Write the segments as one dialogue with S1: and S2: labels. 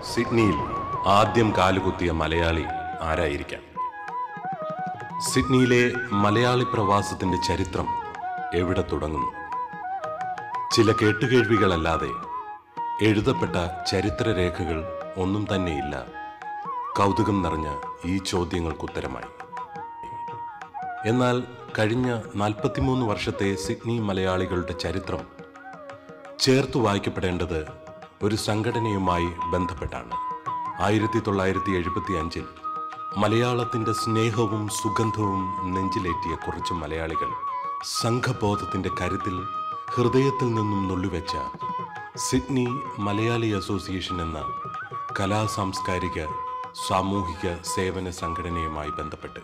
S1: സിഡ്നിയിൽ ആദ്യം കാലുകുത്തിയ മലയാളി ആരായിരിക്കാം സിഡ്നിയിലെ മലയാളി പ്രവാസത്തിന്റെ ചരിത്രം എവിടെ തുടങ്ങുന്നു ചില കേട്ടുകേഴ്വികളല്ലാതെ എഴുതപ്പെട്ട ചരിത്രരേഖകൾ ഒന്നും തന്നെയില്ല കൗതുകം നിറഞ്ഞ ഈ ചോദ്യങ്ങൾക്കുത്തരമായി എന്നാൽ കഴിഞ്ഞ നാൽപ്പത്തിമൂന്ന് വർഷത്തെ സിഡ്നി മലയാളികളുടെ ചരിത്രം ചേർത്തു വായിക്കപ്പെടേണ്ടത് ഒരു സംഘടനയുമായി ബന്ധപ്പെട്ടാണ് ആയിരത്തി തൊള്ളായിരത്തി എഴുപത്തി അഞ്ചിൽ മലയാളത്തിന്റെ സ്നേഹവും സുഗന്ധവും നെഞ്ചിലേറ്റിയ കുറച്ച് മലയാളികൾ സംഘബോധത്തിന്റെ കരുത്തിൽ ഹൃദയത്തിൽ നിന്നും നുള്ളിവെച്ച സിഡ്നി മലയാളി അസോസിയേഷൻ എന്ന കലാ സാംസ്കാരിക സാമൂഹിക സേവന സംഘടനയുമായി ബന്ധപ്പെട്ട്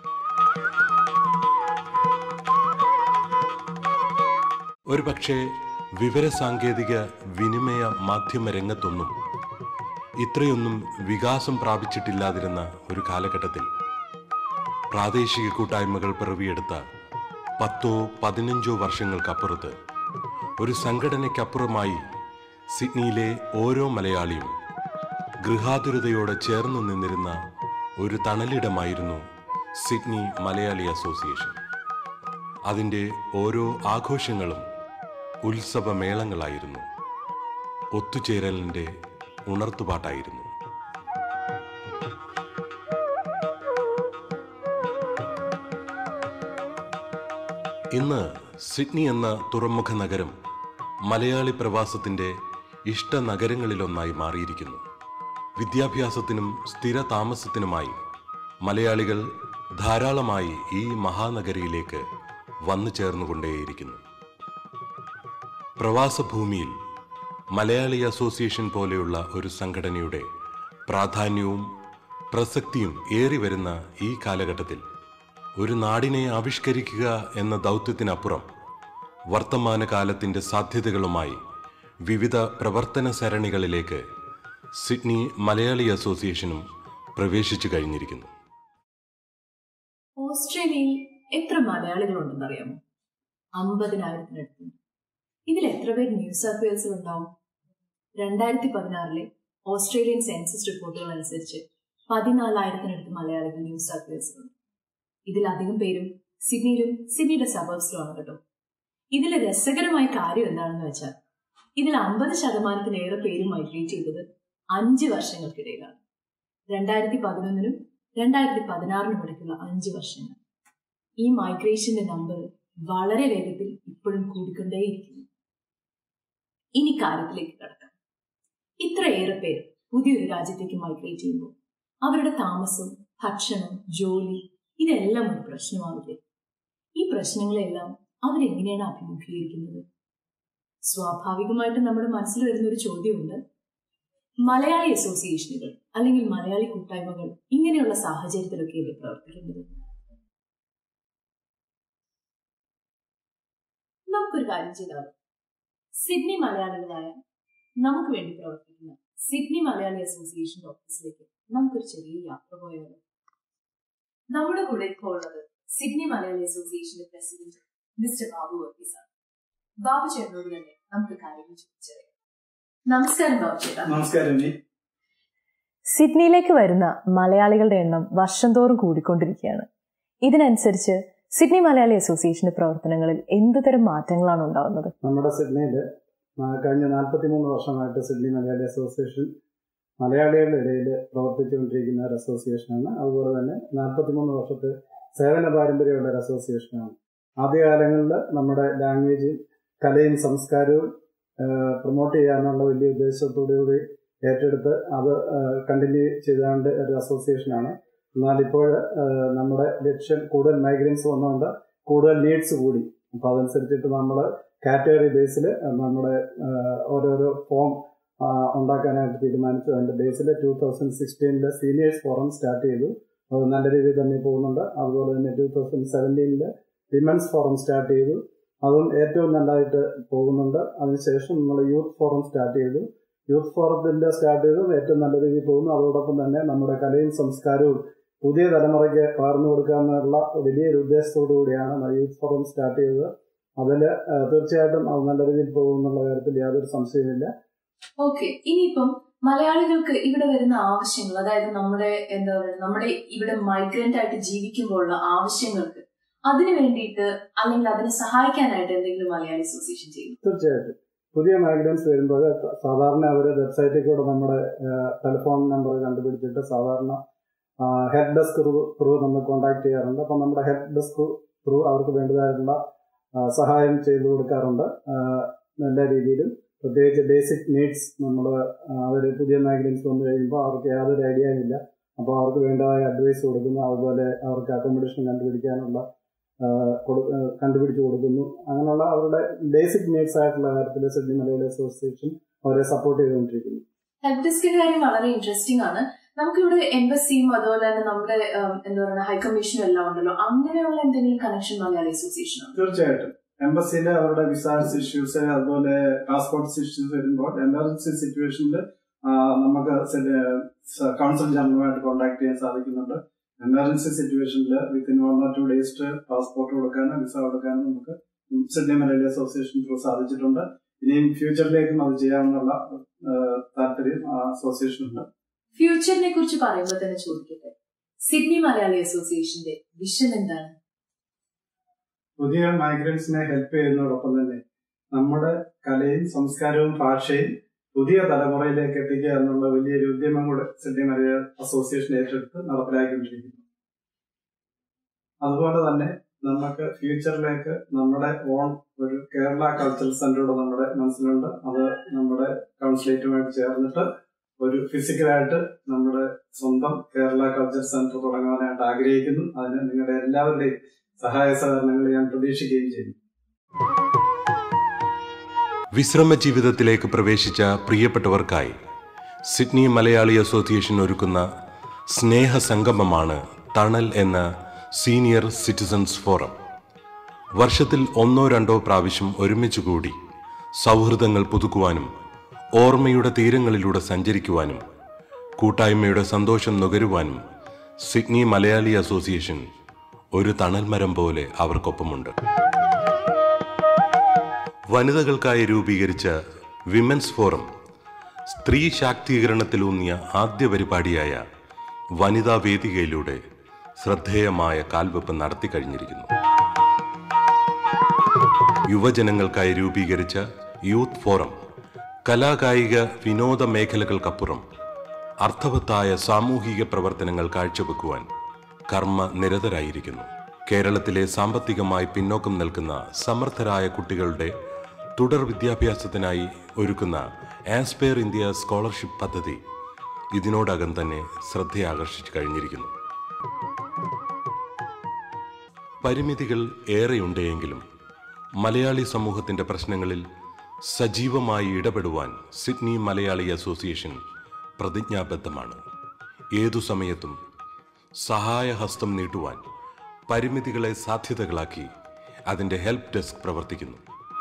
S1: ഒരുപക്ഷെ വിവരസാങ്കേതിക വിനിമയ മാധ്യമ രംഗത്തൊന്നും ഇത്രയൊന്നും വികാസം പ്രാപിച്ചിട്ടില്ലാതിരുന്ന ഒരു കാലഘട്ടത്തിൽ പ്രാദേശിക കൂട്ടായ്മകൾ പിറവിയെടുത്ത പത്തോ പതിനഞ്ചോ വർഷങ്ങൾക്കപ്പുറത്ത് ഒരു സംഘടനയ്ക്കപ്പുറമായി സിഡ്നിയിലെ ഓരോ മലയാളിയും ഗൃഹാതുരതയോടെ ചേർന്ന് നിന്നിരുന്ന ഒരു തണലിടമായിരുന്നു സിഡ്നി മലയാളി അസോസിയേഷൻ അതിൻ്റെ ഓരോ ആഘോഷങ്ങളും ഉത്സവമേളങ്ങളായിരുന്നു ഒത്തുചേരലിൻ്റെ ഉണർത്തുപാട്ടായിരുന്നു ഇന്ന് സിഡ്നി എന്ന തുറമുഖ നഗരം മലയാളി പ്രവാസത്തിന്റെ ഇഷ്ട നഗരങ്ങളിലൊന്നായി മാറിയിരിക്കുന്നു വിദ്യാഭ്യാസത്തിനും സ്ഥിര താമസത്തിനുമായി മലയാളികൾ ധാരാളമായി ഈ മഹാനഗരിയിലേക്ക് വന്നു ചേർന്നുകൊണ്ടേയിരിക്കുന്നു പ്രവാസഭൂമിയിൽ മലയാളി അസോസിയേഷൻ പോലെയുള്ള ഒരു സംഘടനയുടെ പ്രാധാന്യവും പ്രസക്തിയും ഏറി വരുന്ന ഈ കാലഘട്ടത്തിൽ ഒരു നാടിനെ ആവിഷ്കരിക്കുക എന്ന ദൗത്യത്തിനപ്പുറം വർത്തമാനകാലത്തിന്റെ സാധ്യതകളുമായി വിവിധ പ്രവർത്തന സരണികളിലേക്ക് സിഡ്നി മലയാളി അസോസിയേഷനും പ്രവേശിച്ചു കഴിഞ്ഞിരിക്കുന്നു
S2: ഓസ്ട്രേലിയയിൽ എത്ര മലയാളികളുണ്ടെന്നറിയാമോ അമ്പതിനായിരത്തിനടുത്ത് ഇതിൽ എത്ര പേര് ന്യൂ സൗത്ത് വെയിൽസിൽ ഉണ്ടാവും രണ്ടായിരത്തി പതിനാറിലെ ഓസ്ട്രേലിയൻ സെൻസസ് റിപ്പോർട്ടുകൾ അനുസരിച്ച് പതിനാലായിരത്തിനടുത്ത് മലയാളികൾ ന്യൂ സൗത്ത് വെയിൽസിലുണ്ട് ഇതിലധികം പേരും സിഡ്നിയിലും സിഡ്നിയുടെ സബർബ്സിലുമാണ് കേട്ടോ ഇതിലെ രസകരമായ കാര്യം എന്താണെന്ന് വെച്ചാൽ ഇതിൽ അമ്പത് ശതമാനത്തിലേറെ പേര് മൈഗ്രേറ്റ് ചെയ്തത് അഞ്ച് വർഷങ്ങൾക്കിടയിലാണ് രണ്ടായിരത്തി പതിനൊന്നിനും രണ്ടായിരത്തി പതിനാറിനും ഇടയ്ക്കുള്ള അഞ്ച് വർഷങ്ങൾ ഈ മൈഗ്രേഷന്റെ നമ്പർ വളരെ വേഗത്തിൽ ഇപ്പോഴും കൂടിക്കൊണ്ടേയിരിക്കുന്നു ഇനി കാര്യത്തിലേക്ക് കടക്കാം ഇത്രയേറെ പേർ പുതിയൊരു രാജ്യത്തേക്ക് മൈഗ്രേറ്റ് ചെയ്യുമ്പോൾ അവരുടെ താമസം ഭക്ഷണം ജോലി ഇതെല്ലാം ഒരു പ്രശ്നമാവില്ലേ ഈ പ്രശ്നങ്ങളെല്ലാം അവരെങ്ങനെയാണ് അഭിമുഖീകരിക്കുന്നത് സ്വാഭാവികമായിട്ട് നമ്മുടെ മനസ്സിൽ വരുന്ന ഒരു ചോദ്യമുണ്ട് മലയാളി അസോസിയേഷനുകൾ അല്ലെങ്കിൽ മലയാളി കൂട്ടായ്മകൾ ഇങ്ങനെയുള്ള സാഹചര്യത്തിലൊക്കെയല്ലേ പ്രവർത്തിക്കുന്നത് നമുക്കൊരു കാര്യം ചെയ്താലോ സിഡ്നി മലയാളികളായ നമുക്ക് വേണ്ടി പ്രവർത്തിക്കുന്ന സിഡ്നി മലയാളി അസോസിയേഷന്റെ ഓഫീസിലേക്ക് നമുക്കൊരു ചെറിയ യാത്ര പോയാലോ നമ്മുടെ കൂടെ ഇപ്പോൾ ഉള്ളത് സിഡ്നി മലയാളി അസോസിയേഷന്റെ പ്രസിഡന്റ് മിസ്റ്റർ ബാബു വർഗീസ് ആണ് ബാബു ചേട്ടനോട് തന്നെ നമുക്ക് കാര്യങ്ങൾ ചോദിച്ചറിയാം നമസ്കാരം ബാബു ചേട്ടാ
S3: നമസ്കാരം ജി
S2: സിഡ്നിയിലേക്ക് വരുന്ന മലയാളികളുടെ എണ്ണം വർഷം തോറും കൂടിക്കൊണ്ടിരിക്കുകയാണ് ഇതിനനുസരിച്ച് സിഡ്നി മലയാളി അസോസിയേഷന്റെ പ്രവർത്തനങ്ങളിൽ എന്ത് തരം മാറ്റങ്ങളാണ് ഉണ്ടാവുന്നത്
S3: നമ്മുടെ സിഡ്നിയിൽ കഴിഞ്ഞ നാൽപ്പത്തി മൂന്ന് വർഷമായിട്ട് സിഡ്നി മലയാളി അസോസിയേഷൻ മലയാളികളുടെ ഇടയിൽ പ്രവർത്തിച്ചുകൊണ്ടിരിക്കുന്ന ഒരു അസോസിയേഷനാണ് അതുപോലെ തന്നെ നാൽപ്പത്തി മൂന്ന് വർഷത്തെ സേവന പാരമ്പര്യമുള്ള ഒരു അസോസിയേഷനാണ് ആദ്യകാലങ്ങളിൽ നമ്മുടെ ലാംഗ്വേജ് കലയും സംസ്കാരവും പ്രൊമോട്ട് ചെയ്യാനുള്ള വലിയ ഉദ്ദേശത്തോടുകൂടി ഏറ്റെടുത്ത് അത് കണ്ടിന്യൂ ചെയ്തുകൊണ്ട് ഒരു അസോസിയേഷനാണ് എന്നാൽ ഇപ്പോൾ നമ്മുടെ ലക്ഷ്യം കൂടുതൽ മൈഗ്രൻസ് വന്നുകൊണ്ട് കൂടുതൽ നീഡ്സ് കൂടി അപ്പോൾ അതനുസരിച്ചിട്ട് നമ്മൾ കാറ്റഗറി ബേസിൽ നമ്മുടെ ഓരോരോ ഫോം ഉണ്ടാക്കാനായിട്ട് തീരുമാനിച്ചു അതിന്റെ ബേസിൽ ടൂ തൗസൻഡ് സിക്സ്റ്റീനിൽ സീനിയേഴ്സ് ഫോറം സ്റ്റാർട്ട് ചെയ്തു അത് നല്ല രീതിയിൽ തന്നെ പോകുന്നുണ്ട് അതുപോലെ തന്നെ ടൂ തൗസൻഡ് സെവൻറ്റീനിൽ വിമൻസ് ഫോറം സ്റ്റാർട്ട് ചെയ്തു അതും ഏറ്റവും നല്ലതായിട്ട് പോകുന്നുണ്ട് അതിനുശേഷം നമ്മൾ യൂത്ത് ഫോറം സ്റ്റാർട്ട് ചെയ്തു യൂത്ത് ഫോറത്തിന്റെ സ്റ്റാർട്ട് ചെയ്തത് ഏറ്റവും നല്ല രീതിയിൽ പോകുന്നു അതോടൊപ്പം തന്നെ നമ്മുടെ കലയും സംസ്കാരവും പുതിയ തലമുറയ്ക്ക് പകർന്നു കൊടുക്കാമെന്നുള്ള വലിയൊരു ഉദ്ദേശത്തോടു കൂടിയാണ് യൂത്ത് ഫോറം സ്റ്റാർട്ട് ചെയ്തത് അതിൽ തീർച്ചയായിട്ടും അത് നല്ല രീതിയിൽ പോകും എന്നുള്ള കാര്യത്തിൽ യാതൊരു സംശയമില്ല
S2: ഓക്കെ ഇനിയിപ്പം മലയാളികൾക്ക് ഇവിടെ വരുന്ന ആവശ്യങ്ങൾ അതായത് നമ്മുടെ എന്താ പറയുക നമ്മുടെ ഇവിടെ മൈഗ്രന്റ് ആയിട്ട് ജീവിക്കുമ്പോഴുള്ള ആവശ്യങ്ങൾക്ക് അതിനു വേണ്ടിയിട്ട് അല്ലെങ്കിൽ അതിനെ സഹായിക്കാനായിട്ട് എന്തെങ്കിലും മലയാളി അസോസിയേഷൻ ചെയ്യുന്നു
S3: തീർച്ചയായിട്ടും പുതിയ മൈഗ്രൻസ് വരുമ്പോൾ സാധാരണ അവർ വെബ്സൈറ്റിൽ കൂടെ നമ്മുടെ ടെലിഫോൺ നമ്പർ കണ്ടുപിടിച്ചിട്ട് സാധാരണ ഹെൽപ്പ് ഡെസ്ക് ത്രൂ നമ്മൾ കോൺടാക്ട് ചെയ്യാറുണ്ട് അപ്പം നമ്മുടെ ഹെൽപ്പ് ഡെസ്ക് ത്രൂ അവർക്ക് വേണ്ടതായിട്ടുള്ള ആ, സഹായം ചെയ്തു കൊടുക്കാറുണ്ട് ആ, എല്ലാ രീതിയിലും പ്രത്യേകിച്ച് ബേസിക് നീഡ്സ് നമ്മൾ അവർ പുതിയ മൈഗ്രൻസ് വന്നു കഴിയുമ്പോൾ അവർക്ക് യാതൊരു ഐഡിയയും ഇല്ല അപ്പോൾ അവർക്ക് വേണ്ടതായ അഡ്വൈസ് കൊടുക്കുന്നു അതുപോലെ അവർക്ക് അക്കോമഡേഷൻ കണ്ടുപിടിക്കാനുള്ള ആ, കൊടു- ആ, കണ്ടുപിടിച്ച് കൊടുക്കുന്നു അങ്ങനെയുള്ള അവരുടെ ബേസിക് നീഡ്സ് ആയിട്ടുള്ള കാര്യത്തിൽ സിഡ്നി മലയാളി അസോസിയേഷൻ അവരെ സപ്പോർട്ട് ചെയ്തുകൊണ്ടിരിക്കുന്നു
S2: ഹെൽപ്പ് ഡെസ്കിന്റെ കാര്യം വളരെ ഇൻട്രസ്റ്റിംഗ് ആണ് നമുക്കിവിടെ എംബസിയും അതുപോലെ തന്നെ നമ്മുടെ ഉം, എന്താ പറയുക ഹൈക്കമ്മീഷനും എല്ലാം ഉണ്ടല്ലോ അങ്ങനെയുള്ള എന്തെങ്കിലും കണക്ഷൻ മലയാളി അസോസിയേഷൻ ഉണ്ട്
S3: തീർച്ചയായിട്ടും എംബസിയിലെ അവരുടെ വിസാസ് ഇഷ്യൂസ് അതുപോലെ പാസ്പോർട്ട്സ് ഇഷ്യൂസ് വരുമ്പോൾ എമർജൻസി സിറ്റുവേഷനിൽ നമുക്ക് കൗൺസിൽ ജനറലുമായിട്ട് കോൺടാക്ട് ചെയ്യാൻ സാധിക്കുന്നുണ്ട് എമർജൻസി സിറ്റുവേഷനിൽ within one or two days passport കൊടുക്കാനും വിസ കൊടുക്കാനും നമുക്ക് സിഡ്നി മലയാളി അസോസിയേഷൻ ത്രൂ സാധിച്ചിട്ടുണ്ട് ഇനിയും ഫ്യൂച്ചറിലേക്കും അത് ചെയ്യാമെന്നുള്ള ആ, താല്പര്യം അസോസിയേഷൻ ഉണ്ട്
S2: ഫ്യൂച്ചറിനെ കുറിച്ച് പറയുമ്പോൾ തന്നെ ചോദിക്കട്ടെ സിഡ്നി മലയാളി അസോസിയേഷന്റെ വിഷൻ എന്താണ്
S3: പുതിയ മൈഗ്രൻസിനെ ഹെൽപ്പ് ചെയ്യുന്നതോടൊപ്പം തന്നെ നമ്മുടെ കലയും സംസ്കാരവും ഭാഷയും പുതിയ തലമുറയിലേക്ക് എത്തിക്കുക എന്നുള്ള വലിയൊരു ഉദ്യമം കൂടെ സിഡ്നി മലയാള അസോസിയേഷൻ ഏറ്റെടുത്ത് നടപ്പിലാക്കിക്കൊണ്ടിരിക്കുന്നു അതുപോലെ തന്നെ നമുക്ക് ഫ്യൂച്ചറിലേക്ക് നമ്മുടെ ഓൺ ഒരു കേരള കൾച്ചറൽ സെന്ററോട് നമ്മുടെ മനസ്സിലുണ്ട് അത് നമ്മുടെ കൗൺസിലേറ്റുമായിട്ട് ചേർന്നിട്ട് ഒരു ഫിസിക്കലായിട്ട് നമ്മുടെ സ്വന്തം കേരള കൾച്ചർ സെന്റർ തുടങ്ങാനായിട്ട് ആഗ്രഹിക്കുന്നു അതിന് നിങ്ങളുടെ എല്ലാവരുടെയും സഹായ സഹകരണങ്ങൾ ഞാൻ പ്രതീക്ഷിക്കുകയും ചെയ്യുന്നു
S1: വിശ്രമ ജീവിതത്തിലേക്ക് പ്രവേശിച്ച പ്രിയപ്പെട്ടവർക്കായി സിഡ്നി മലയാളി അസോസിയേഷൻ ഒരുക്കുന്ന സ്നേഹസംഗമമാണ് തണൽ എന്ന സീനിയർ സിറ്റിസൺസ് ഫോറം വർഷത്തിൽ ഒന്നോ രണ്ടോ പ്രാവശ്യം ഒരുമിച്ച് കൂടി സൗഹൃദങ്ങൾ പുതുക്കുവാനും ഓർമ്മയുടെ തീരങ്ങളിലൂടെ സഞ്ചരിക്കുവാനും കൂട്ടായ്മയുടെ സന്തോഷം നുകരുവാനും സിഡ്നി മലയാളി അസോസിയേഷൻ ഒരു തണൽ മരം പോലെ അവർക്കൊപ്പമുണ്ട് വനിതകൾക്കായി രൂപീകരിച്ച വിമൻസ് ഫോറം സ്ത്രീ ശാക്തീകരണത്തിലൂന്നിയ ആദ്യ പരിപാടിയായ വനിതാ വേദികയിലൂടെ ശ്രദ്ധേയമായ കാൽവെപ്പ് നടത്തി കഴിഞ്ഞിരിക്കുന്നു യുവജനങ്ങൾക്കായി രൂപീകരിച്ച യൂത്ത് ഫോറം കലാകായിക വിനോദ മേഖലകൾക്കപ്പുറം അർത്ഥവത്തായ സാമൂഹിക പ്രവർത്തനങ്ങൾ കാഴ്ചവെക്കുവാൻ കർമ്മ നിരതരായിരിക്കുന്നു കേരളത്തിലെ സാമ്പത്തികമായി പിന്നോക്കം നിൽക്കുന്ന സമർത്ഥരായ കുട്ടികളുടെ തുടർ വിദ്യാഭ്യാസത്തിനായി ഒരുക്കുന്ന ആസ്പയർ ഇന്ത്യ സ്കോളർഷിപ്പ് പദ്ധതി ഇതിനോടകം തന്നെ ശ്രദ്ധയാകർഷിച്ചു കഴിഞ്ഞിരിക്കുന്നു പരിമിതികൾ ഏറെയുണ്ടെങ്കിലും മലയാളി സമൂഹത്തിന്റെ പ്രശ്നങ്ങളിൽ സജീവമായി ഇടപെടുവാൻ സിഡ്നി മലയാളി അസോസിയേഷൻ പ്രതിജ്ഞാബദ്ധമാണ് ഏതു സമയത്തും സഹായഹസ്തം നീട്ടുവാൻ പരിമിതികളെ സാധ്യതകളാക്കി അതിന്റെ ഹെൽപ്പ് ഡെസ്ക് പ്രവർത്തിക്കുന്നു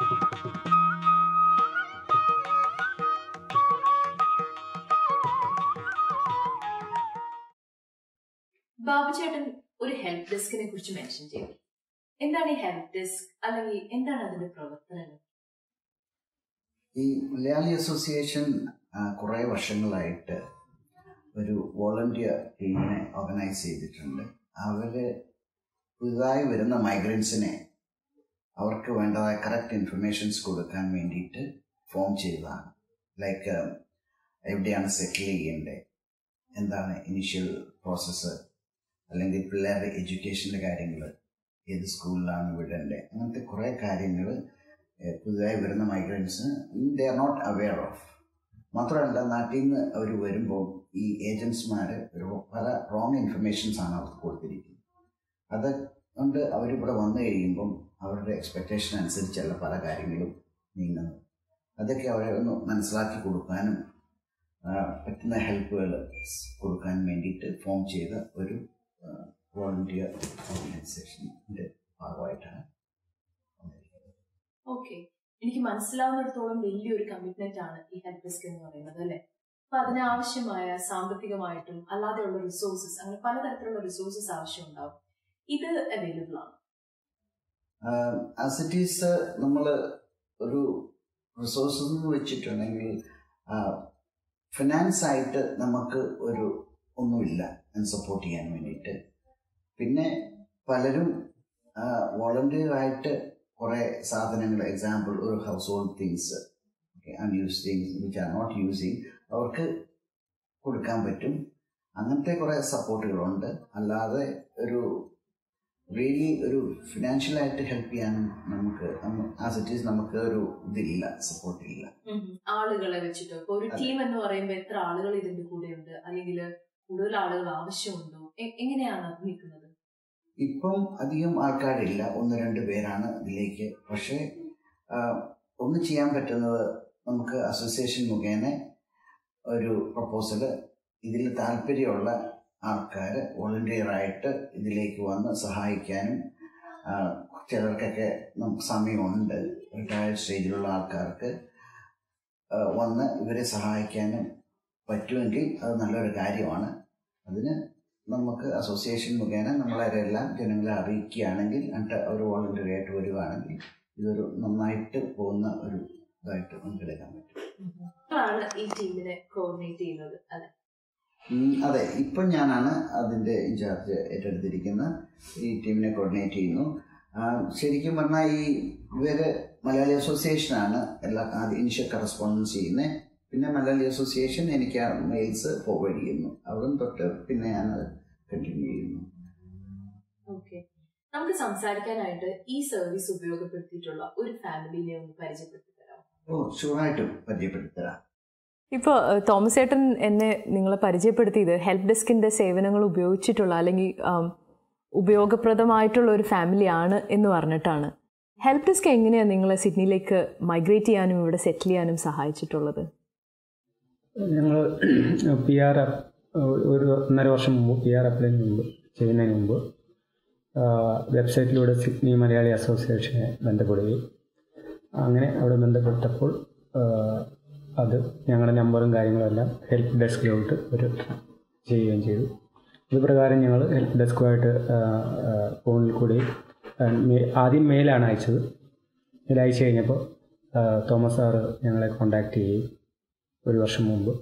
S2: ബാബുചേട്ടൻ ഒരു ഹെൽപ്പ് ഡെസ്കിനെ കുറിച്ച് മെൻഷൻ ചെയ്തു എന്താണ് ഈ ഹെൽപ്പ് ഡെസ്ക് അല്ലെങ്കിൽ എന്താണ് അതിന്റെ പ്രവർത്തനങ്ങൾ
S4: ഈ മലയാളി അസോസിയേഷൻ കുറേ വർഷങ്ങളായിട്ട് ഒരു വോളണ്ടിയർ ടീമിനെ ഓർഗനൈസ് ചെയ്തിട്ടുണ്ട് അവര് പുതുതായി വരുന്ന മൈഗ്രൻസിനെ അവർക്ക് വേണ്ടതായ കറക്റ്റ് ഇൻഫർമേഷൻസ് കൊടുക്കാൻ വേണ്ടിയിട്ട് ഫോം ചെയ്തതാണ് ലൈക്ക് എവിടെയാണ് സെറ്റിൽ ചെയ്യേണ്ടത് എന്താണ് ഇനിഷ്യൽ പ്രോസസ്സ് അല്ലെങ്കിൽ പിള്ളേരുടെ എഡ്യൂക്കേഷൻ്റെ കാര്യങ്ങൾ ഏത് സ്കൂളിലാണ് വിടേണ്ടത് അങ്ങനത്തെ കുറേ കാര്യങ്ങൾ പുതുതായി വരുന്ന migrants they are not aware of മാത്രമല്ല നാട്ടിൽ നിന്ന് അവർ വരുമ്പോൾ ഈ ഏജൻസിമാർ ഒരു പല റോങ് ഇൻഫർമേഷൻസ് ആണ് അവർക്ക് കൊടുത്തിരിക്കുന്നത് അത് കൊണ്ട് അവരിവിടെ വന്നു കഴിയുമ്പം അവരുടെ എക്സ്പെക്റ്റേഷൻ അനുസരിച്ചല്ല പല കാര്യങ്ങളും നീങ്ങുന്നത് അതൊക്കെ അവരെ ഒന്ന് മനസ്സിലാക്കി കൊടുക്കാനും ആ, പറ്റുന്ന ഹെൽപ്പുകൾ കൊടുക്കാൻ വേണ്ടിയിട്ട് ഫോം ചെയ്ത ഒരു വോളണ്ടിയർ ഓർഗനൈസേഷൻ്റെ ഭാഗമായിട്ടാണ് വന്നിരിക്കുന്നത്
S2: ഓക്കെ എനിക്ക് മനസ്സിലാവുന്നിടത്തോളം വലിയൊരു കമ്മിറ്റ്മെന്റ് ആണ് ഈ ഹെൽപ്പ് ഡെസ്ക് എന്ന് പറയുന്നത് അല്ലെ അപ്പൊ അതിനാവശ്യമായ സാമ്പത്തികമായിട്ടും അല്ലാതെയുള്ള റിസോഴ്സസ് അങ്ങനെ പലതരത്തിലുള്ള റിസോഴ്സസ് ആവശ്യമുണ്ടാവും ഇത് അവൈലബിൾ ആണ്
S4: ആസ് ഇറ്റ് ഈസ് നമ്മൾ ഒരു റിസോഴ്സസ് വെച്ചിട്ടുണ്ടെങ്കിൽ ഫിനാൻസ് ആയിട്ട് നമുക്ക് ഒരു ഒന്നുമില്ല സപ്പോർട്ട് ചെയ്യാൻ വേണ്ടിയിട്ട് പിന്നെ പലരും വോളണ്ടിയറായിട്ട് കുറേ സാധനങ്ങൾ എക്സാമ്പിൾ ഒരു household things unused things which are not using അവർക്ക് കൊടുക്കാൻ പറ്റും അങ്ങനത്തെ കുറേ സപ്പോർട്ടുകളുണ്ട് അല്ലാതെ ഒരു റിയലി ഒരു ഫിനാൻഷ്യലായിട്ട് ഹെൽപ്പ് ചെയ്യാനും നമുക്ക് ആസ് ഇറ്റ് ഈസ് നമുക്ക് ഒരു ഇതില്ല സപ്പോർട്ടില്ല
S2: ആളുകളെ വെച്ചിട്ടോ ഇപ്പൊ ഒരു
S4: അതെ.
S2: ടീം എന്ന് പറയുമ്പോൾ എത്ര ആളുകൾ ഇതിന്റെ കൂടെ ഉണ്ട് അല്ലെങ്കിൽ കൂടുതൽ ആളുകൾ ആവശ്യമുണ്ടോ എ- എങ്ങനെയാണ് നിൽക്കുന്നത്
S4: ഇപ്പം അധികം ആൾക്കാരില്ല ഒന്ന് രണ്ട് പേരാണ് ഇതിലേക്ക് പക്ഷേ ആ, ഒന്ന് ചെയ്യാൻ പറ്റുന്നത് നമുക്ക് അസോസിയേഷൻ മുഖേന ഒരു പ്രപ്പോസൽ ഇതിൽ താല്പര്യമുള്ള ആൾക്കാർ വോളണ്ടിയറായിട്ട് ഇതിലേക്ക് വന്ന് സഹായിക്കാനും ആ, ചിലർക്കൊക്കെ നമുക്ക് സമയമുണ്ട് റിട്ടയർഡ് സ്റ്റേജിലുള്ള ആൾക്കാർക്ക് ആ, വന്ന് ഇവരെ സഹായിക്കാനും പറ്റുമെങ്കിൽ അത് നല്ലൊരു കാര്യമാണ് അതിന് നമുക്ക് അസോസിയേഷൻ മുഖേന നമ്മളവരെല്ലാം ജനങ്ങളെ അറിയിക്കുകയാണെങ്കിൽ എന്നിട്ട് അവർ വോളണ്ടറി ആയിട്ട് വരികയാണെങ്കിൽ ഇതൊരു നന്നായിട്ട് പോകുന്ന ഒരു ഇതായിട്ട് നമുക്ക് എടുക്കാൻ പറ്റും
S2: ആണ് ഈ ടീമിനെ കോർഡിനേറ്റ് ചെയ്യുന്നത് അല്ലെ
S4: ഉം, അതെ ഇപ്പം ഞാനാണ് അതിൻ്റെ ഇൻചാർജ് ഏറ്റെടുത്തിരിക്കുന്ന ഈ ടീമിനെ കോർഡിനേറ്റ് ചെയ്യുന്നു ആ, ശരിക്കും പറഞ്ഞാൽ ഈ ഇവര് മലയാളി അസോസിയേഷനാണ് എല്ലാ ആദ്യം ഇനിഷ്യൽ കറസ്പോണ്ടൻസ് ചെയ്യുന്നത് പിന്നെ മലയാളി അസോസിയേഷൻ എനിക്ക് ആ മെയിൽസ് ഫോർവേഡ് ചെയ്യുന്നു അവിടെ തൊട്ട് പിന്നെ ഞാനത് കണ്ടിന്യൂ ചെയ്യുന്നു
S2: ഓക്കെ നമുക്ക് സംസാരിക്കാനായിട്ട് ഈ സർവീസ് ഉപയോഗപ്പെടുത്തിയിട്ടുള്ള ഒരു ഫാമിലിനെ ഒന്ന് പരിചയപ്പെടുത്തി തരാം
S4: ഓ ഷുവറായിട്ടും പരിചയപ്പെടുത്തരാം
S2: ഇപ്പോൾ തോമസ് ഏട്ടൻ എന്നെ നിങ്ങളെ പരിചയപ്പെടുത്തിയത് ഹെൽപ്പ് ഡെസ്കിന്റെ സേവനങ്ങൾ ഉപയോഗിച്ചിട്ടുള്ള അല്ലെങ്കിൽ ആം, ഉപയോഗപ്രദമായിട്ടുള്ള ഒരു ഫാമിലിയാണ് എന്ന് പറഞ്ഞിട്ടാണ് ഹെൽപ്പ് ഡെസ്ക് എങ്ങനെയാണ് നിങ്ങളെ സിഡ്നിയിലേക്ക് മൈഗ്രേറ്റ് ചെയ്യാനും ഇവിടെ സെറ്റിൽ ചെയ്യാനും സഹായിച്ചിട്ടുള്ളത്
S5: ഞങ്ങൾ പി ആർ ഒരു ഒന്നര വർഷം മുമ്പ് പി ആർ അപ്ലൈന് മുമ്പ് ചെയ്യുന്നതിന് മുമ്പ് വെബ്സൈറ്റിലൂടെ സിഡ്നി മലയാളി അസോസിയേഷനെ ബന്ധപ്പെടുകയും അങ്ങനെ അവിടെ ബന്ധപ്പെട്ടപ്പോൾ ആ, അത് ഞങ്ങളുടെ നമ്പറും കാര്യങ്ങളും എല്ലാം ഹെൽപ്പ് ഡെസ്കിലോട്ട് ഒരു ചെയ്യുകയും ചെയ്തു ഇത് പ്രകാരം ഞങ്ങൾ ഹെൽപ്പ് ഡെസ്കുമായിട്ട് ഫോണിൽ കൂടി ആ, മെ- ആദ്യം മെയിലാണ് അയച്ചത് മെയിൽ അയച്ചു കഴിഞ്ഞപ്പോൾ ആ, തോമസ് സാറ് ഞങ്ങളെ കോൺടാക്റ്റ് ചെയ്യുകയും ഒരു വർഷം മുമ്പ്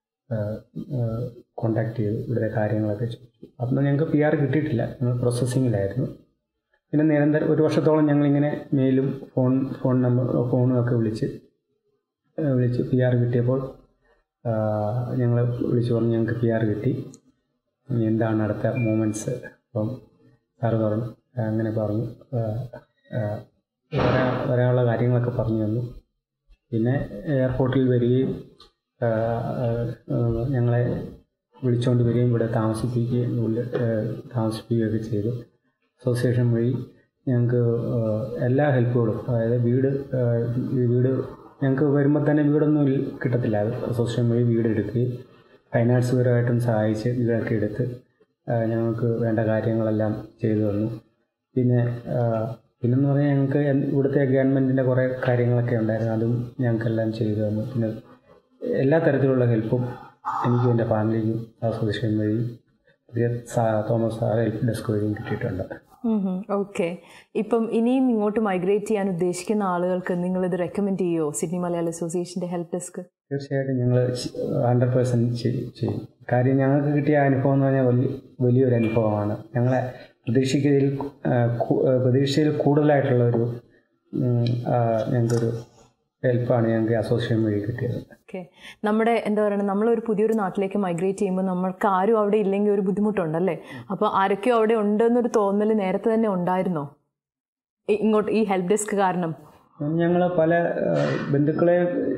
S5: കോണ്ടാക്ട് ചെയ്തു ഇവിടുത്തെ കാര്യങ്ങളൊക്കെ ചോദിച്ചു അപ്പം ഞങ്ങൾക്ക് പി ആർ കിട്ടിയിട്ടില്ല ഞങ്ങൾ പ്രോസസ്സിങ്ങിലായിരുന്നു പിന്നെ നിരന്തരം ഒരു വർഷത്തോളം ഞങ്ങളിങ്ങനെ മെയിലും ഫോൺ ഫോൺ നമ്പർ ഫോണും ഒക്കെ വിളിച്ച് ആ, വിളിച്ച് പി ആർ കിട്ടിയപ്പോൾ ഞങ്ങൾ വിളിച്ചു പറഞ്ഞു ഞങ്ങൾക്ക് പി ആർ കിട്ടി ഇനി എന്താണ് അടുത്ത മൂമെൻറ്റ്സ് അപ്പം സാറ് പറഞ്ഞു ആ, അങ്ങനെ പറഞ്ഞു ആ, ആ, വരാ വരാനുള്ള കാര്യങ്ങളൊക്കെ പറഞ്ഞു തന്നു പിന്നെ എയർപോർട്ടിൽ വരികയും ആ, ആ, ആ, ഞങ്ങളെ വിളിച്ചുകൊണ്ട് വരികയും ഇവിടെ താമസിപ്പിക്കുകയും ഉള്ളിൽ ആ, താമസിപ്പിക്കുകയൊക്കെ ചെയ്തു അസോസിയേഷൻ വഴി ഞങ്ങൾക്ക് ആ, എല്ലാ ഹെൽപ്പുകളും അതായത് വീട് ആ, ഈ വീട് ഞങ്ങൾക്ക് വരുമ്പോൾ തന്നെ വീടൊന്നും ഇൽ- കിട്ടത്തില്ല അത് അസോസിയേഷൻ വഴി വീട് എടുക്കുകയും ഫൈനാൻസ് പരമായിട്ടും സഹായിച്ച് വീടൊക്കെ എടുത്ത് ആ, ഞങ്ങൾക്ക് വേണ്ട കാര്യങ്ങളെല്ലാം ചെയ്തു തന്നു പിന്നെ ആ, പിന്നെന്ന് പറഞ്ഞാൽ ഞങ്ങൾക്ക് എൻ- ഇവിടുത്തെ ഗവൺമെൻറ്റിൻ്റെ കുറേ കാര്യങ്ങളൊക്കെ ഉണ്ടായിരുന്നു അതും ഞങ്ങൾക്കെല്ലാം ചെയ്തു തന്നു പിന്നെ എല്ലാ തരത്തിലുള്ള ഹെൽപ്പും എനിക്കും എൻ്റെ ഫാമിലിക്കും അസോസിയേഷൻ വഴി പുതിയ സാ- തോമസ് സാർ ഹെൽപ്പ് ഡെസ്ക് വഴിയും കിട്ടിയിട്ടുണ്ട്
S2: ഓക്കെ ഇപ്പം ഇനിയും ഇങ്ങോട്ട് മൈഗ്രേറ്റ് ചെയ്യാൻ ഉദ്ദേശിക്കുന്ന ആളുകൾക്ക് നിങ്ങൾ ഇത് റെക്കമെൻഡ് ചെയ്യുമോ സിഡ്നി മലയാളി അസോസിയേഷൻ്റെ ഹെൽപ്പ് ഡെസ്ക്
S5: തീർച്ചയായിട്ടും ഞങ്ങൾ ഹൺഡ്രഡ് പേഴ്സൻറ്റ് ചെയ്യും കാര്യം ഞങ്ങൾക്ക് കിട്ടിയ അനുഭവം എന്ന് പറഞ്ഞാൽ വലിയ വലിയൊരു അനുഭവമാണ് ഞങ്ങളെ പ്രതീക്ഷിക്കയിൽ ആ, കു- ആ, പ്രതീക്ഷയിൽ കൂടുതലായിട്ടുള്ള ഒരു ഉം, ആ, ഞങ്ങൾക്കൊരു ഹെൽപ്പാണ് ഞങ്ങൾക്ക് അസോസിയേഷൻ വഴി കിട്ടിയത്
S2: ഓക്കെ നമ്മുടെ എന്താ പറയുക നമ്മളൊരു പുതിയൊരു നാട്ടിലേക്ക് മൈഗ്രേറ്റ് ചെയ്യുമ്പോൾ നമ്മൾക്ക് ആരും അവിടെ ഇല്ലെങ്കിൽ ഒരു ബുദ്ധിമുട്ടുണ്ടല്ലേ അപ്പോൾ ആരൊക്കെയോ അവിടെ ഉണ്ടെന്നൊരു തോന്നൽ നേരത്തെ തന്നെ ഉണ്ടായിരുന്നോ ഇ- ഇങ്ങോട്ട് ഈ ഹെൽപ്പ് ഡെസ്ക് കാരണം
S5: ഞങ്ങൾ പല ആ, ബന്ധുക്കളെ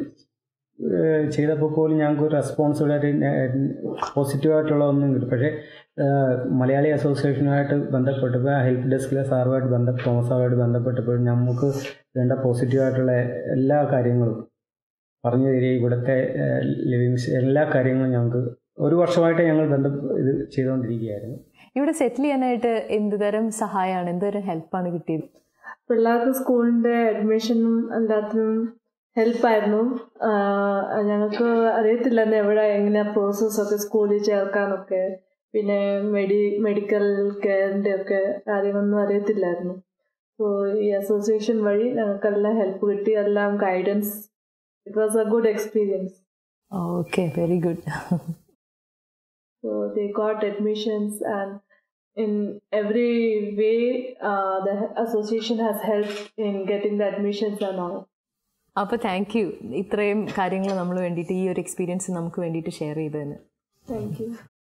S5: ആ, ചെയ്തപ്പോൾ പോലും ഞങ്ങൾക്ക് ഒരു റെസ്പോൺസിബിലിറ്റി പോസിറ്റീവായിട്ടുള്ള ഒന്നും കിട്ടും പക്ഷേ ആ, മലയാളി അസോസിയേഷനുമായിട്ട് ബന്ധപ്പെട്ടപ്പോൾ ആ ഹെൽപ്പ് ഡെസ്കിലെ സാറുമായിട്ട് ബന്ധ തോമസ് സാറുമായിട്ട് ബന്ധപ്പെട്ടപ്പോൾ നമുക്ക് വേണ്ട പോസിറ്റീവായിട്ടുള്ള എല്ലാ കാര്യങ്ങളും പറഞ്ഞു തരികയും ഇവിടുത്തെ ലിവിങ്സ് എല്ലാ കാര്യങ്ങളും ഞങ്ങൾക്ക് ഒരു വർഷമായിട്ട് ഞങ്ങൾ ബന്ധം ഇത് ചെയ്തുകൊണ്ടിരിക്കുകയായിരുന്നു
S2: ഇവിടെ സെറ്റിൽ ചെയ്യാനായിട്ട് എന്ത് തരം സഹായമാണ് എന്ത് തരം ഹെൽപ്പാണ് കിട്ടിയത്
S6: പിള്ളേർക്ക് സ്കൂളിൻ്റെ അഡ്മിഷനും എല്ലാത്തിനും ഹെൽപ്പായിരുന്നു ഞങ്ങൾക്ക് അറിയത്തില്ലായിരുന്നു എവിടെ എങ്ങനെയാ പ്രോസസ്സൊക്കെ സ്കൂളിൽ ചേർക്കാനൊക്കെ പിന്നെ മെഡി മെഡിക്കൽ കെയറിൻ്റെ ഒക്കെ കാര്യമൊന്നും അറിയത്തില്ലായിരുന്നു സോ ഈ അസോസിയേഷൻ വഴി ഞങ്ങൾക്കെല്ലാം ഹെൽപ്പ് കിട്ടി എല്ലാം guidance it was a good experience
S2: okay very good
S6: So they got admissions, and in every way, uh, the association has helped in getting the admissions and all.
S2: അപ്പോൾ thank you ഇത്രയും കാര്യങ്ങൾ നമ്മൾ വേണ്ടിയിട്ട് ഈ ഒരു experience നമുക്ക് വേണ്ടിയിട്ട് share ചെയ്തതിന്
S6: Thank you.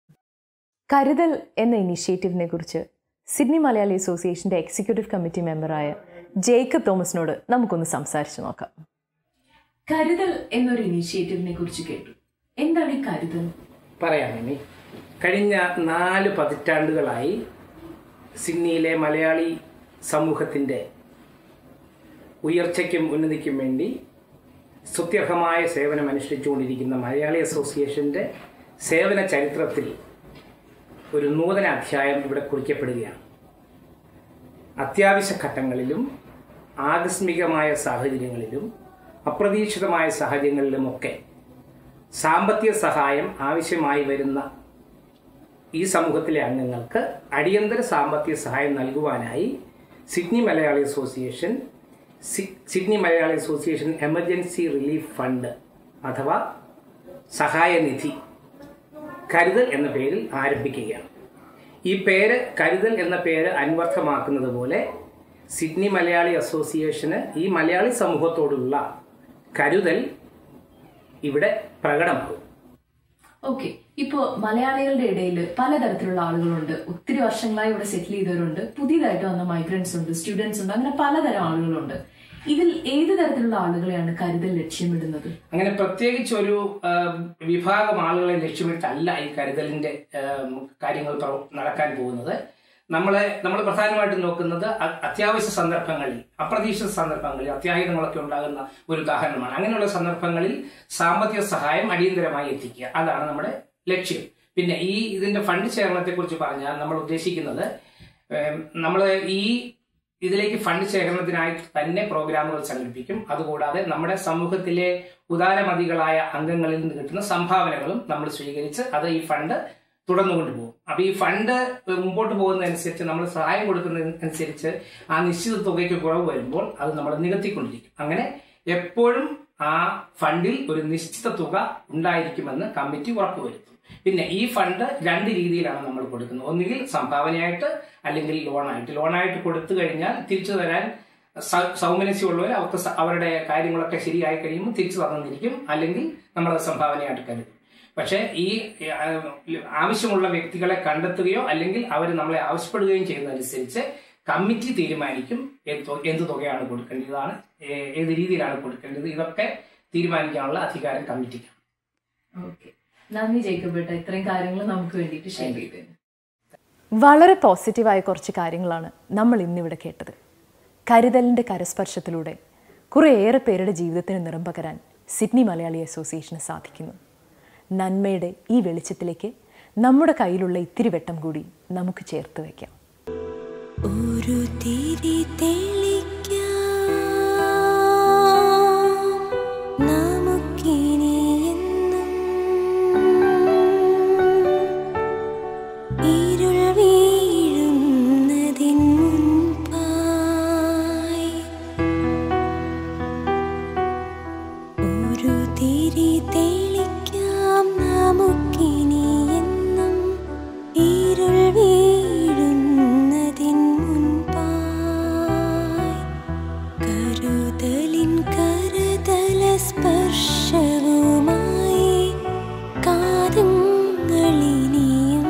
S2: കരുതൽ എന്ന ഇനിഷ്യേറ്റീവിനെ കുറിച്ച് സിഡ്നി മലയാളി അസോസിയേഷൻ്റെ എക്സിക്യൂട്ടീവ് കമ്മിറ്റി മെമ്പറായ ജേക്കബ് തോമസിനോട് നമുക്കൊന്ന് സംസാരിച്ചു നോക്കാം കരുതൽ എന്നൊരു ഇനിഷ്യേറ്റീവിനെ കുറിച്ച് കേട്ടു എന്താണ് ഈ കരുതൽ
S7: പറയാം മിനി കഴിഞ്ഞ നാല് പതിറ്റാണ്ടുകളായി സിഡ്നിയിലെ മലയാളി സമൂഹത്തിൻ്റെ ഉയർച്ചയ്ക്കും ഉന്നതിക്കും വേണ്ടി സ്തുത്യർഹമായ സേവനം അനുഷ്ഠിച്ചുകൊണ്ടിരിക്കുന്ന മലയാളി അസോസിയേഷൻ്റെ സേവന ചരിത്രത്തിൽ ഒരു നൂതന അധ്യായം ഇവിടെ കുറിക്കപ്പെടുകയാണ് അത്യാവശ്യ ഘട്ടങ്ങളിലും ആകസ്മികമായ സാഹചര്യങ്ങളിലും അപ്രതീക്ഷിതമായ സാഹചര്യങ്ങളിലുമൊക്കെ സാമ്പത്തിക സഹായം ആവശ്യമായി വരുന്ന ഈ സമൂഹത്തിലെ അംഗങ്ങൾക്ക് അടിയന്തര സാമ്പത്തിക സഹായം നൽകുവാനായി സിഡ്നി മലയാളി അസോസിയേഷൻ സി- Sydney Malayali association emergency relief fund അഥവാ സഹായനിധി കരുതൽ എന്ന പേരിൽ ആരംഭിക്കുകയാണ് ഈ പേര് കരുതൽ എന്ന പേര് അന്വർത്ഥമാക്കുന്നത് പോലെ സിഡ്നി മലയാളി അസോസിയേഷന് ഈ മലയാളി സമൂഹത്തോടുള്ള കരുതൽ ഇവിടെ പ്രകടമാകും
S2: ഓക്കെ ഇപ്പോ മലയാളികളുടെ ഇടയിൽ പലതരത്തിലുള്ള ആളുകളുണ്ട് ഒത്തിരി വർഷങ്ങളായി ഇവിടെ സെറ്റിൽ ചെയ്തവരുണ്ട് പുതിയതായിട്ട് വന്ന മൈഗ്രൻസ് ഉണ്ട് സ്റ്റുഡൻസ് ഉണ്ട് അങ്ങനെ പലതരം ആളുകളുണ്ട് ഇതിൽ ഏത് തരത്തിലുള്ള ആളുകളെയാണ് കരുതൽ ലക്ഷ്യമിടുന്നത്
S7: അങ്ങനെ പ്രത്യേകിച്ച് ഒരു ആ, വിഭാഗം ആളുകളെ ലക്ഷ്യമിട്ടല്ല ഈ കരുതലിന്റെ ആ, കാര്യങ്ങൾ പ്രവ- നടക്കാൻ പോകുന്നത് നമ്മളെ നമ്മൾ പ്രധാനമായിട്ടും നോക്കുന്നത് അ- അത്യാവശ്യ സന്ദർഭങ്ങളിൽ അപ്രതീക്ഷിത സന്ദർഭങ്ങളിൽ അത്യാഹിതങ്ങളൊക്കെ ഉണ്ടാകുന്ന ഒരു ഉദാഹരണമാണ് അങ്ങനെയുള്ള സന്ദർഭങ്ങളിൽ സാമ്പത്തിക സഹായം അടിയന്തരമായി എത്തിക്കുക അതാണ് നമ്മുടെ ലക്ഷ്യം പിന്നെ ഈ ഇതിന്റെ ഫണ്ട് ശേഖരണത്തെ കുറിച്ച് പറഞ്ഞാൽ നമ്മൾ ഉദ്ദേശിക്കുന്നത് നമ്മൾ ഈ ഇതിലേക്ക് ഫണ്ട് ശേഖരണത്തിനായി തന്നെ പ്രോഗ്രാമുകൾ സംഘടിപ്പിക്കും അതുകൂടാതെ നമ്മുടെ സമൂഹത്തിലെ ഉദാരമതികളായ അംഗങ്ങളിൽ നിന്ന് കിട്ടുന്ന സംഭാവനകളും നമ്മൾ സ്വീകരിച്ച് അത് ഈ ഫണ്ട് തുടർന്നുകൊണ്ട് പോകും അപ്പൊ ഈ ഫണ്ട് മുമ്പോട്ട് പോകുന്നതനുസരിച്ച് നമ്മൾ സഹായം കൊടുക്കുന്നതനുസരിച്ച് ആ നിശ്ചിത തുകയ്ക്ക് കുറവ് വരുമ്പോൾ അത് നമ്മൾ നികത്തിക്കൊണ്ടിരിക്കും അങ്ങനെ എപ്പോഴും ആ ഫണ്ടിൽ ഒരു നിശ്ചിത തുക ഉണ്ടായിരിക്കുമെന്ന് കമ്മിറ്റി ഉറപ്പുവരുത്തും പിന്നെ ഈ ഫണ്ട് രണ്ട് രീതിയിലാണ് നമ്മൾ കൊടുക്കുന്നത് ഒന്നുകിൽ സംഭാവനയായിട്ട് അല്ലെങ്കിൽ ലോണായിട്ട് ലോണായിട്ട് കൊടുത്തു കഴിഞ്ഞാൽ തിരിച്ചു തരാൻ സ- സൗമനസ്യമുള്ളവർ അവർക്ക് സ- അവരുടെ കാര്യങ്ങളൊക്കെ ശരിയായി കഴിയുമ്പോൾ തിരിച്ചു തന്നിരിക്കും അല്ലെങ്കിൽ നമ്മളത് സംഭാവനയായിട്ട് കരുതും പക്ഷേ ഈ ആ, ആവശ്യമുള്ള വ്യക്തികളെ കണ്ടെത്തുകയോ അല്ലെങ്കിൽ അവർ നമ്മളെ ആവശ്യപ്പെടുകയും ചെയ്യുന്നതനുസരിച്ച് കമ്മിറ്റി തീരുമാനിക്കും എന്ത് തു- എന്ത് തുകയാണ് കൊടുക്കേണ്ടതാണ് ഏ- ഏത് രീതിയിലാണ് കൊടുക്കേണ്ടത് ഇതൊക്കെ തീരുമാനിക്കാനുള്ള അധികാരം കമ്മിറ്റിക്കാണ്
S2: ഓക്കെ നന്ദി ജേക്കബ് ഏട്ടാ ഇത്രയും കാര്യങ്ങൾ നമുക്ക് വേണ്ടിയിട്ട് ഷെയർ ചെയ്തതിന്
S8: വളരെ പോസിറ്റീവായ കുറച്ച് കാര്യങ്ങളാണ് നമ്മൾ ഇന്നിവിടെ കേട്ടത് കരുതലിൻ്റെ കരസ്പർശത്തിലൂടെ കുറേയേറെ പേരുടെ ജീവിതത്തിന് നിറം പകരാൻ സിഡ്നി മലയാളി അസോസിയേഷന് സാധിക്കുന്നു നന്മയുടെ ഈ വെളിച്ചത്തിലേക്ക് നമ്മുടെ കയ്യിലുള്ള ഇത്തിരി വെട്ടം കൂടി നമുക്ക് ചേർത്ത് വയ്ക്കാം
S9: ഒരു തിരി തെളിക്കാം നമുക്കിനി എന്നും ഇരുൾ വീഴുന്നതിൻ മുൻപായി ഒരു തിരി തെളിക്കാം നമുക്കിനി എന്നും ഇരുൾ വീഴുന്നതിൻ മുൻപായി കരുതലിൻ കരതല സ്പർശവുമായി കാതങ്ങളിനിയും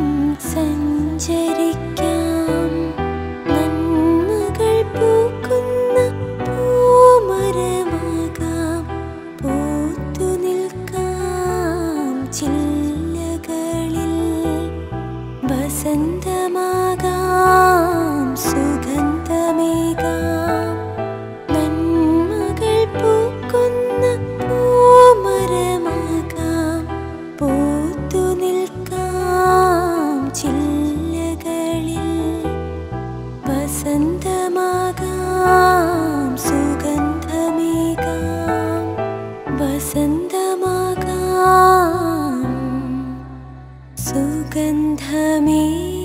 S9: സഞ്ചരിക്കാം നന്മകൾ പൂക്കുന്ന പൂമരമാകാം പൂത്തു നിൽക്കാം ചില്ലകളിൽ വസന്തമാകാം സുഗന്ധമേകാം നന്മകൾ പൂക്കുന്ന പൂമരമാകാം പൂത്തു നിൽക്കാം ചില്ലകളിൽ വസന്തമാകാം സുഗന്ധമേകാം വസന്തമാകാം സുഗന്ധമേ